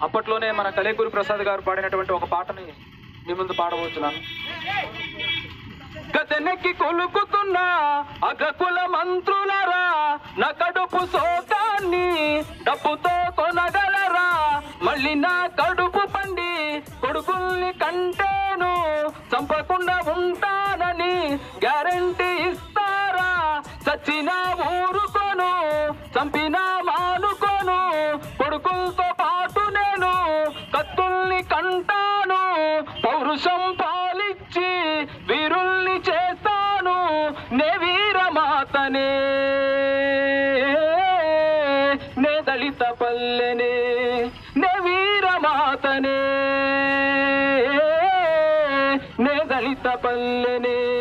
అప్పట్లోనే మన కలేకూరి ప్రసాద్ గారు పాడినటువంటి ఒక పాటని మీ ముందు పాడబోతున్నాను గతనెక్కి కొలుకుతున్న అగ్రకుల మంత్రులరా నా కడుపు సోకాన్ని డబ్బుతో కొనగలరా మళ్ళీ నా కడుపు పండి కొడుకుల్ని కంటేను చంపకుండా ఉంటానని గ్యారంటీ ఇస్తారా చచ్చినా ఊరుకోను చంపినా మానుకోను కొడుకులతో పాటు నేను కత్తుల్ని కంటాను పౌరుషం పాలిచ్చి వీరుల్ని చేస్తాను నే వీరమాతనే నే దళిత పల్లెనే నే వీరమాతనే నే దళిత పల్లెనే